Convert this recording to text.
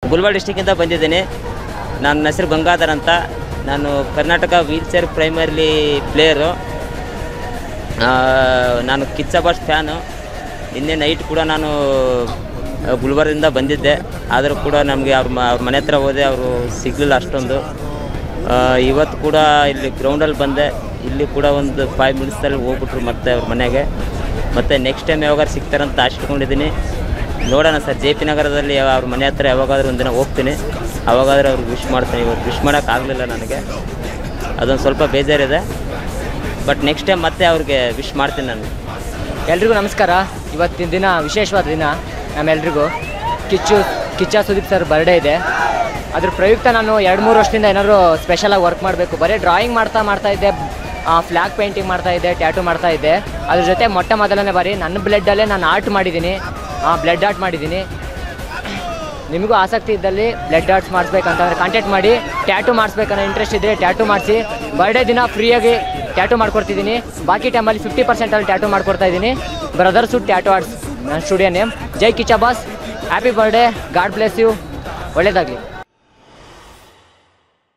ಗುಲ್ಬರ್ಗ ಡಿಸ್ಟಿಕ್ಕಿಂದ ಬಂದಿದ್ದೀನಿ ನನ್ನ ಹೆಸರು ಗಂಗಾಧರ್ ಅಂತ ನಾನು Karnataka wheelchair primarily player ನಾನು ಕಿಚ್ಚ ಬಾಸ್ ಫ್ಯಾನು ನಿನ್ನೆ ನೈಟ್ ಕೂಡ ನಾನು ಆ, ಗುಲ್ಬರ್ಗದಿಂದ ಬಂದಿದ್ದೆ ಆದರೂ ಕೂಡ ನಮಗೆ ಅವ್ರ ಮ ಅವ್ರ ಮನೆ ಹತ್ರ ಹೋದೆ ಅವರು ಸಿಗಲಿಲ್ಲ ಅಷ್ಟೊಂದು ಆ, ಇವತ್ತು ಕೂಡ ಇಲ್ಲಿ ಗ್ರೌಂಡಲ್ಲಿ ಬಂದೆ ಇಲ್ಲಿ ಕೂಡ ಒಂದು ಫೈವ್ ಮಿನಿಟ್ಸಲ್ಲಿ ಹೋಗ್ಬಿಟ್ರು ಮತ್ತೆ ಅವ್ರ ಮನೆಗೆ ಮತ್ತು ನೆಕ್ಸ್ಟ್ ಟೈಮ್ ಯಾವಾಗಾದ್ರು ಸಿಗ್ತಾರಂತ ಆಶೆ ಇಟ್ಕೊಂಡಿದ್ದೀನಿ ನೋಡೋಣ ಸರ್ ಜೆ ಪಿ ನಗರದಲ್ಲಿ ಯಾವ- ಅವ್ರ ಮನೆ ಹತ್ರ ಯಾವಾಗಾದ್ರೂ ಒಂದಿನ ಹೋಗ್ತೀನಿ ಅವಾಗಾದ್ರೂ ಅವ್ರಿಗೆ ವಿಶ್ ಮಾಡ್ತೀನಿ ಇವತ್ತು ವಿಶ್ ಮಾಡೋಕ್ಕಾಗಲಿಲ್ಲ ನನಗೆ ಅದೊಂದು ಸ್ವಲ್ಪ ಬೇಜಾರಿದೆ ಬಟ್ ನೆಕ್ಸ್ಟ್ ಟೈಮ್ ಮತ್ತೆ ಅವ್ರಿಗೆ ವಿಶ್ ಮಾಡ್ತೀನಿ ನಾನು ಎಲ್ರಿಗೂ ನಮಸ್ಕಾರ ಇವತ್ತಿನ ದಿನ ವಿಶೇಷವಾದ ದಿನ ನಮ್ಮೆಲ್ರಿಗೂ ಕಿಚ್ಚು ಕಿಚ್ಚ ಸುದೀಪ್ ಸರ್ ಬರ್ಡೇ ಇದೆ ಅದ್ರ ಪ್ರಯುಕ್ತ ನಾನು ಎರಡು ಮೂರು ವರ್ಷದಿಂದ ಏನಾದರೂ ಸ್ಪೆಷಲಾಗಿ ವರ್ಕ್ ಮಾಡಬೇಕು ಬರೀ ಡ್ರಾಯಿಂಗ್ ಮಾಡ್ತಾ ಮಾಡ್ತಾ ಇದ್ದೆ ಫ್ಲ್ಯಾಗ್ ಪೇಂಟಿಂಗ್ ಮಾಡ್ತಾ ಇದ್ದೆ ಟ್ಯಾಟೂ ಮಾಡ್ತಾ ಇದ್ದೆ ಅದ್ರ ಜೊತೆ ಮೊಟ್ಟ ಮೊದಲನೇ ಬಾರಿ ನನ್ನ ಬ್ಲಡ್ಡಲ್ಲೇ ನಾನು ಆರ್ಟ್ ಮಾಡಿದ್ದೀನಿ ಬ್ಲಡ್ ಆರ್ಟ್ ಮಾಡಿದ್ದೀನಿ ನಿಮಗೂ ಆಸಕ್ತಿ ಇದ್ದಲ್ಲಿ ಬ್ಲಡ್ ಆರ್ಟ್ಸ್ ಮಾಡಿಸ್ಬೇಕಂತಂದ್ರೆ ಕಾಂಟ್ಯಾಕ್ಟ್ ಮಾಡಿ ಟ್ಯಾಟೂ ಮಾಡಿಸ್ಬೇಕನ್ನೋ ಇಂಟ್ರೆಸ್ಟ್ ಇದ್ದರೆ ಟ್ಯಾಟೂ ಮಾಡಿಸಿ ಬರ್ಡೇ ದಿನ ಫ್ರೀಯಾಗಿ ಟ್ಯಾಟೂ ಮಾಡ್ಕೊಡ್ತಿದ್ದೀನಿ ಬಾಕಿ ಟೈಮಲ್ಲಿ ಫಿಫ್ಟಿ ಪರ್ಸೆಂಟಲ್ಲಿ ಟ್ಯಾಟೂ ಮಾಡ್ಕೊಡ್ತಾ ಇದ್ದೀನಿ ಬ್ರದರ್ಸು ಟ್ಯಾಟೂ ಆರ್ಟ್ಸ್ ನನ್ನ ಸ್ಟುಡಿಯೋ ನೇಮ್ ಜೈ Kichcha boss happy birthday god bless you ಒಳ್ಳೇದಾಗಲಿ